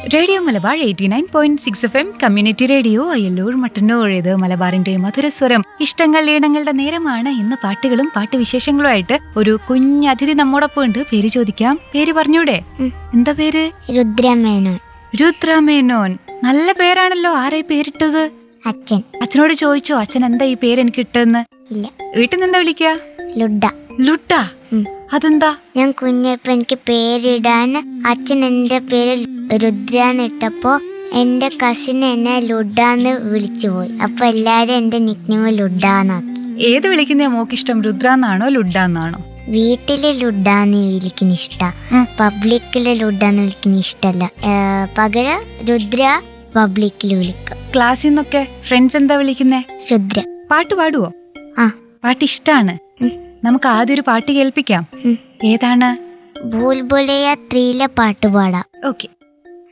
Radio Malabar eighty nine point six F M community radio Ayyallur Mattannur ഇത് മലബാറിന്റെ മധുരസ്വരം ഇഷ്ടങ്ങൾ ഈണങ്ങളുടെ നേരമാണ് ഇന്ന് പാട്ടുകളും പാട്ടുവിശേഷങ്ങളുമായിട്ട് ഒരു കുഞ്ഞതിഥി നമ്മോടൊപ്പം ഉണ്ട് പേര് ചോദിക്കാം പേര് പറഞ്ഞൂടെ എന്താ പേര് രുദ്രമേനോൻ രുദ്രമേനോൻ നല്ല പേരാണല്ലോ ആരായി പേരിട്ടത് അച്ഛൻ അച്ഛനോട് ചോദിച്ചോ അച്ഛൻ എന്താ ഈ പേര് എനിക്ക് ഇട്ടെന്ന് ഇല്ല വീട്ടിൽ നിന്ന് എന്താ വിളിക്കുക ലുഡ ലുട്ട ഉം. അതെന്താ ഞാൻ കുഞ്ഞപ്പോ എനിക്ക് പേരിടാൻ അച്ഛൻ എൻ്റെ പേര് രുദ്രാന്ന് ഇട്ടപ്പോ എൻ്റെ കസിൻ എന്നെ ലുഡാന്ന് വിളിച്ചു പോയി അപ്പൊ എല്ലാരും എൻ്റെ നിക്നെയിം ലുഡാന്നാക്കി ഏത് വിളിക്കുന്ന മോക്കിഷ്ടം രുദ്ര എന്നാണോ ലുഡ എന്നാണോ വീട്ടില് ലുഡാന്ന് വിളിക്കുന്ന ഇഷ്ട ഉം. പബ്ലിക്കില് ലുഡാന്ന് വിളിക്കുന്ന ഇഷ്ടല്ല ഏർ, പകരം രുദ്ര പബ്ലിക്കിൽ വിളിക്കും ക്ലാസ്സിൽ നിന്നൊക്കെ ഫ്രണ്ട്സ് എന്താ വിളിക്കുന്നേ രുദ്ര പാട്ട് പാടുവോ ആ പാട്ട് ഇഷ്ടാണ് ഉം. നമുക്ക് ആദ്യം ഒരു പാട്ട് കേൾപ്പിക്കാം ഉം. ഏതാണ് ഭൂൽബുലയ ത്രീയിലെ പാട്ട് പാടാം ഓക്കെ